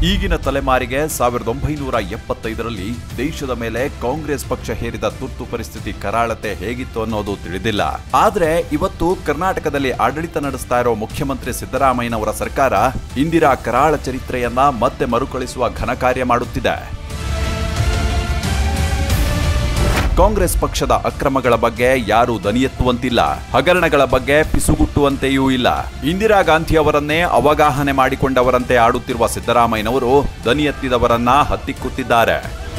ಈಗಿನ ತಲೆಮಾರಿಗೆ ಸಾವಿರದ ಒಂಬೈನೂರ ಎಪ್ಪತ್ತೈದರಲ್ಲಿ ದೇಶದ ಮೇಲೆ ಕಾಂಗ್ರೆಸ್ ಪಕ್ಷ ಹೇರಿದ ತುರ್ತು ಪರಿಸ್ಥಿತಿ ಕರಾಳತೆ ಹೇಗಿತ್ತು ಅನ್ನೋದು ತಿಳಿದಿಲ್ಲ ಆದ್ರೆ ಇವತ್ತು ಕರ್ನಾಟಕದಲ್ಲಿ ಆಡಳಿತ ನಡೆಸ್ತಾ ಇರೋ ಮುಖ್ಯಮಂತ್ರಿ ಸಿದ್ದರಾಮಯ್ಯನವರ ಸರ್ಕಾರ ಇಂದಿರಾ ಕರಾಳ ಚರಿತ್ರೆಯನ್ನ ಮತ್ತೆ ಮರುಕಳಿಸುವ ಘನ ಕಾರ್ಯ ಮಾಡುತ್ತಿದೆ ಕಾಂಗ್ರೆಸ್ ಪಕ್ಷದ ಅಕ್ರಮಗಳ ಬಗ್ಗೆ ಯಾರೂ ದನಿ ಎತ್ತುವಂತಿಲ್ಲ ಹಗರಣಗಳ ಬಗ್ಗೆ ಪಿಸುಗುಟ್ಟುವಂತೆಯೂ ಇಲ್ಲ ಇಂದಿರಾ ಗಾಂಧಿ ಅವರನ್ನೇ ಅವಗಾಹನೆ ಮಾಡಿಕೊಂಡವರಂತೆ ಆಡುತ್ತಿರುವ ಸಿದ್ದರಾಮಯ್ಯನವರು ದನಿ ಎತ್ತಿದವರನ್ನ ಹತ್ತಿಕ್ಕುತ್ತಿದ್ದಾರೆ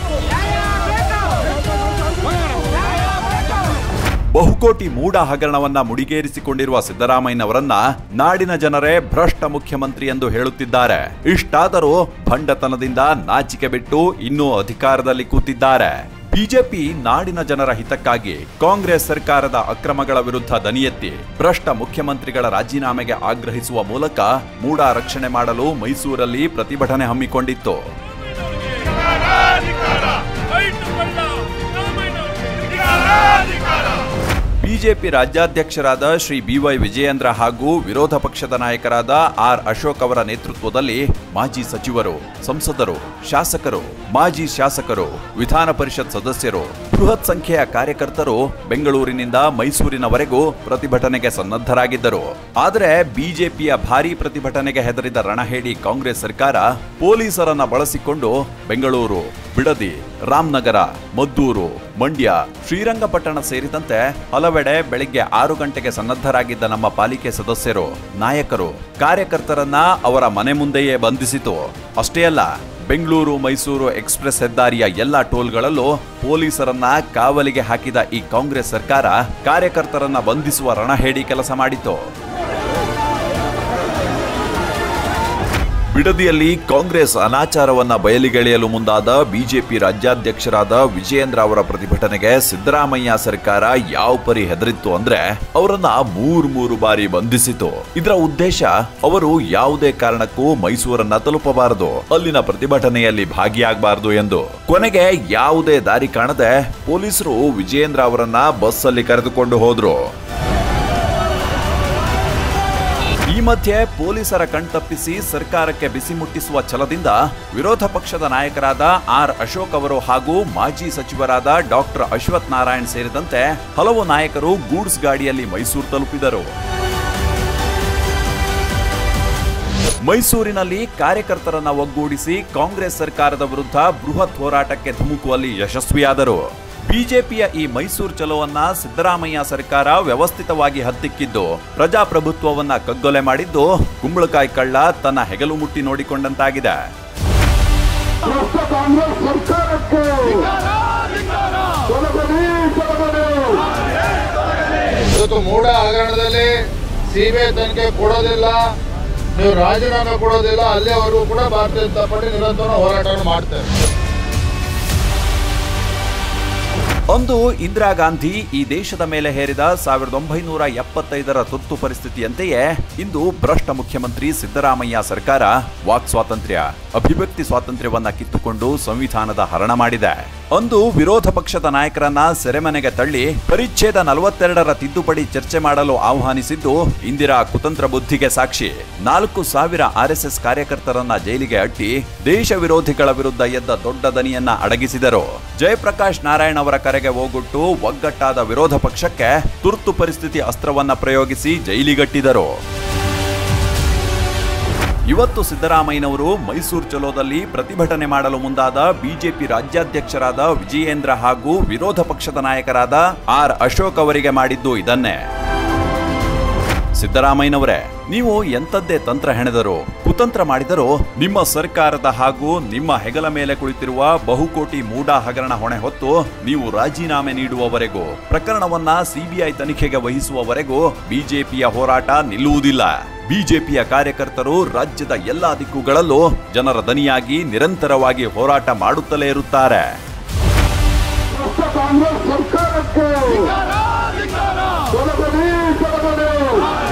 ಬಹುಕೋಟಿ ಮೂಡ ಹಗರಣವನ್ನ ಮುಡಿಗೇರಿಸಿಕೊಂಡಿರುವ ಸಿದ್ದರಾಮಯ್ಯನವರನ್ನ ನಾಡಿನ ಜನರೇ ಭ್ರಷ್ಟ ಮುಖ್ಯಮಂತ್ರಿ ಎಂದು ಹೇಳುತ್ತಿದ್ದಾರೆ ಇಷ್ಟಾದರೂ ಭಂಡತನದಿಂದ ನಾಚಿಕೆ ಬಿಟ್ಟು ಇನ್ನೂ ಅಧಿಕಾರದಲ್ಲಿ ಕೂತಿದ್ದಾರೆ ಬಿಜೆಪಿ ನಾಡಿನ ಜನರ ಹಿತಕ್ಕಾಗಿ ಕಾಂಗ್ರೆಸ್ ಸರ್ಕಾರದ ಅಕ್ರಮಗಳ ವಿರುದ್ಧ ದನಿ ಎತ್ತಿ ಭ್ರಷ್ಟ ಮುಖ್ಯಮಂತ್ರಿಗಳ ರಾಜೀನಾಮೆಗೆ ಆಗ್ರಹಿಸುವ ಮೂಲಕ ಮೂಡ ರಕ್ಷಣೆ ಮಾಡಲು ಮೈಸೂರಲ್ಲಿ ಪ್ರತಿಭಟನೆ ಹಮ್ಮಿಕೊಂಡಿತ್ತು ಬಿಜೆಪಿ ರಾಜ್ಯಾಧ್ಯಕ್ಷರಾದ ಶ್ರೀ ಬಿವೈ ವಿಜಯೇಂದ್ರ ಹಾಗೂ ವಿರೋಧ ಪಕ್ಷದ ನಾಯಕರಾದ ಆರ್ ಅಶೋಕ್ ಅವರ ನೇತೃತ್ವದಲ್ಲಿ ಮಾಜಿ ಸಚಿವರು ಸಂಸದರು ಶಾಸಕರು ಮಾಜಿ ಶಾಸಕರು ವಿಧಾನ ಪರಿಷತ್ ಸದಸ್ಯರು ಬೃಹತ್ ಸಂಖ್ಯೆಯ ಕಾರ್ಯಕರ್ತರು ಬೆಂಗಳೂರಿನಿಂದ ಮೈಸೂರಿನವರೆಗೂ ಪ್ರತಿಭಟನೆಗೆ ಸನ್ನದ್ಧರಾಗಿದ್ದರು ಆದರೆ ಬಿಜೆಪಿಯ ಭಾರೀ ಪ್ರತಿಭಟನೆಗೆ ಹೆದರಿದ ರಣಹೇಡಿ ಕಾಂಗ್ರೆಸ್ ಸರ್ಕಾರ ಪೊಲೀಸರನ್ನ ಬಳಸಿಕೊಂಡು ಬೆಂಗಳೂರು ಬಿಡದಿ ರಾಮನಗರ ಮದ್ದೂರು ಮಂಡ್ಯ ಶ್ರೀರಂಗಪಟ್ಟಣ ಸೇರಿದಂತೆ ಹಲವೆಡೆ ಬೆಳಿಗ್ಗೆ ಆರು ಗಂಟೆಗೆ ಸನ್ನದ್ಧರಾಗಿದ್ದ ನಮ್ಮ ಪಾಲಿಕೆ ಸದಸ್ಯರು ನಾಯಕರು ಕಾರ್ಯಕರ್ತರನ್ನ ಅವರ ಮನೆ ಮುಂದೆಯೇ ಬಂಧಿಸಿತು ಅಷ್ಟೇ ಅಲ್ಲ ಬೆಂಗಳೂರು ಮೈಸೂರು ಎಕ್ಸ್ಪ್ರೆಸ್ ಹೆದ್ದಾರಿಯ ಎಲ್ಲಾ ಟೋಲ್ಗಳಲ್ಲೂ ಪೊಲೀಸರನ್ನ ಕಾವಲಿಗೆ ಹಾಕಿದ ಈ ಕಾಂಗ್ರೆಸ್ ಸರ್ಕಾರ ಕಾರ್ಯಕರ್ತರನ್ನ ಬಂಧಿಸುವ ರಣಹೇಡಿ ಕೆಲಸ ಮಾಡಿತು ಬಿಡದಿಯಲ್ಲಿ ಕಾಂಗ್ರೆಸ್ ಅನಾಚಾರವನ್ನ ಬಯಲಿಗೆಳೆಯಲು ಮುಂದಾದ ಬಿಜೆಪಿ ರಾಜ್ಯಾಧ್ಯಕ್ಷರಾದ ವಿಜಯೇಂದ್ರ ಅವರ ಪ್ರತಿಭಟನೆಗೆ ಸಿದ್ದರಾಮಯ್ಯ ಸರ್ಕಾರ ಯಾವ ಪರಿ ಹೆದರಿತ್ತು ಅಂದ್ರೆ ಅವರನ್ನ ಮೂರು ಮೂರು ಬಾರಿ ಬಂಧಿಸಿತು ಇದರ ಉದ್ದೇಶ ಅವರು ಯಾವುದೇ ಕಾರಣಕ್ಕೂ ಮೈಸೂರನ್ನ ತಲುಪಬಾರದು ಅಲ್ಲಿನ ಪ್ರತಿಭಟನೆಯಲ್ಲಿ ಭಾಗಿಯಾಗಬಾರದು ಎಂದು ಕೊನೆಗೆ ಯಾವುದೇ ದಾರಿ ಕಾಣದೆ ಪೊಲೀಸರು ವಿಜಯೇಂದ್ರ ಅವರನ್ನ ಬಸ್ ಅಲ್ಲಿ ಕರೆದುಕೊಂಡು ಹೋದ್ರು ಈ ಮಧ್ಯೆ ಪೊಲೀಸರ ಕಣ್ತಪ್ಪಿಸಿ ಸರ್ಕಾರಕ್ಕೆ ಬಿಸಿ ಮುಟ್ಟಿಸುವ ಛಲದಿಂದ ವಿರೋಧ ಪಕ್ಷದ ನಾಯಕರಾದ ಆರ್ ಅಶೋಕ್ ಅವರು ಹಾಗೂ ಮಾಜಿ ಸಚಿವರಾದ ಡಾಕ್ಟರ್ ಅಶ್ವಥ್ ನಾರಾಯಣ್ ಸೇರಿದಂತೆ ಹಲವು ನಾಯಕರು ಗೂಡ್ಸ್ ಗಾಡಿಯಲ್ಲಿ ಮೈಸೂರು ತಲುಪಿದರು ಮೈಸೂರಿನಲ್ಲಿ ಕಾರ್ಯಕರ್ತರನ್ನ ಒಗ್ಗೂಡಿಸಿ ಕಾಂಗ್ರೆಸ್ ಸರ್ಕಾರದ ವಿರುದ್ಧ ಬೃಹತ್ ಹೋರಾಟಕ್ಕೆ ಧುಮುಕುವಲ್ಲಿ ಯಶಸ್ವಿಯಾದರು ಬಿಜೆಪಿಯ ಈ ಮೈಸೂರು ಚಲೋವನ್ನ ಸಿದ್ದರಾಮಯ್ಯ ಸರ್ಕಾರ ವ್ಯವಸ್ಥಿತವಾಗಿ ಹತ್ತಿಕ್ಕಿದ್ದು ಪ್ರಜಾಪ್ರಭುತ್ವವನ್ನ ಕಗ್ಗೊಲೆ ಮಾಡಿದ್ದು ಕುಂಬಳಕಾಯಿ ಕಳ್ಳ ತನ್ನ ಹೆಗಲು ಮುಟ್ಟಿ ನೋಡಿಕೊಂಡಂತಾಗಿದೆ ಭ್ರಷ್ಟ ಕಾಂಗ್ರೆಸ್ ಸರ್ಕಾರಕ್ಕೆ ತೊಲಗಲಿ ತೊಲಗಲಿ ಇವತ್ತು ಮೂಡ ಹಗರಣದಲ್ಲಿ ಸಿಬಿಐ ತನಿಖೆ ಕೊಡೋದಿಲ್ಲ ನೀವು ರಾಜೀನಾಮೆ ಕೊಡೋದಿಲ್ಲ ಅಲ್ಲಿವರೆಗೂ ಕೂಡ ಭಾರತೀಯ ಜನತಾ ಪಾರ್ಟಿ ನಿರಂತರ ಹೋರಾಟವನ್ನು ಮಾಡ್ತೇವೆ ಅಂದು ಇಂದಿರಾ ಗಾಂಧಿ ಈ ದೇಶದ ಮೇಲೆ ಹೇರಿದ ಸಾವಿರದ ಒಂಬೈನೂರ ಎಪ್ಪತ್ತೈದರ ತುರ್ತು ಪರಿಸ್ಥಿತಿಯಂತೆಯೇ ಇಂದು ಭ್ರಷ್ಟ ಮುಖ್ಯಮಂತ್ರಿ ಸಿದ್ದರಾಮಯ್ಯ ಸರ್ಕಾರ ವಾಕ್ ಸ್ವಾತಂತ್ರ್ಯ ಅಭಿವ್ಯಕ್ತಿ ಸ್ವಾತಂತ್ರ್ಯವನ್ನ ಕಿತ್ತುಕೊಂಡು ಸಂವಿಧಾನದ ಹರಣ ಮಾಡಿದೆ ಅಂದು ವಿರೋಧ ಪಕ್ಷದ ನಾಯಕರನ್ನ ಸೆರೆಮನೆಗೆ ತಳ್ಳಿ ಪರಿಚ್ಛೇದ ನಲವತ್ತೆರಡರ ತಿದ್ದುಪಡಿ ಚರ್ಚೆ ಮಾಡಲು ಆಹ್ವಾನಿಸಿದ್ದು ಇಂದಿರಾ ಕುತಂತ್ರ ಬುದ್ಧಿಗೆ ಸಾಕ್ಷಿ ನಾಲ್ಕು ಸಾವಿರ ಆರ್ಎಸ್ಎಸ್ ಕಾರ್ಯಕರ್ತರನ್ನ ಜೈಲಿಗೆ ಅಟ್ಟಿ ದೇಶ ವಿರೋಧಿಗಳ ವಿರುದ್ಧ ಎದ್ದ ದೊಡ್ಡ ದನಿಯನ್ನ ಅಡಗಿಸಿದರು ಜಯಪ್ರಕಾಶ್ ನಾರಾಯಣ್ ಅವರ ಕರೆಗೆ ಹೋಗೊಟ್ಟು ಒಗ್ಗಟ್ಟಾದ ವಿರೋಧ ಪಕ್ಷಕ್ಕೆ ತುರ್ತು ಪರಿಸ್ಥಿತಿ ಅಸ್ತ್ರವನ್ನ ಪ್ರಯೋಗಿಸಿ ಜೈಲಿಗಟ್ಟಿದರು ಇವತ್ತು ಸಿದ್ದರಾಮಯ್ಯನವರು ಮೈಸೂರು ಚಲೋದಲ್ಲಿ ಪ್ರತಿಭಟನೆ ಮಾಡಲು ಮುಂದಾದ ಬಿಜೆಪಿ ರಾಜ್ಯಾಧ್ಯಕ್ಷರಾದ ವಿಜಯೇಂದ್ರ ಹಾಗೂ ವಿರೋಧ ಪಕ್ಷದ ನಾಯಕರಾದ ಆರ್ ಅಶೋಕ್ ಅವರಿಗೆ ಮಾಡಿದ್ದು ಇದನ್ನೇ ಸಿದ್ದರಾಮಯ್ಯನವರೇ ನೀವು ಎಂಥದ್ದೇ ತಂತ್ರ ಹೆಣೆದರು ಕುತಂತ್ರ ಮಾಡಿದರೂ ನಿಮ್ಮ ಸರ್ಕಾರದ ಹಾಗೂ ನಿಮ್ಮ ಹೆಗಲ ಮೇಲೆ ಕುಳಿತಿರುವ ಬಹುಕೋಟಿ ಮೂಡ ಹಗರಣ ಹೊಣೆ ಹೊತ್ತು ನೀವು ರಾಜೀನಾಮೆ ನೀಡುವವರೆಗೂ ಪ್ರಕರಣವನ್ನ ಸಿಬಿಐ ತನಿಖೆಗೆ ವಹಿಸುವವರೆಗೂ ಬಿಜೆಪಿಯ ಹೋರಾಟ ನಿಲ್ಲುವುದಿಲ್ಲ ಬಿಜೆಪಿಯ ಕಾರ್ಯಕರ್ತರು ರಾಜ್ಯದ ಎಲ್ಲಾ ದಿಕ್ಕುಗಳಲ್ಲೂ ಜನರ ದನಿಯಾಗಿ ನಿರಂತರವಾಗಿ ಹೋರಾಟ ಮಾಡುತ್ತಲೇ ಇರುತ್ತಾರೆ ಭ್ರಷ್ಟ ಕಾಂಗ್ರೆಸ್ ಸರ್ಕಾರಕ್ಕೆ ತೊಲಗಲಿ ತೊಲಗಲಿ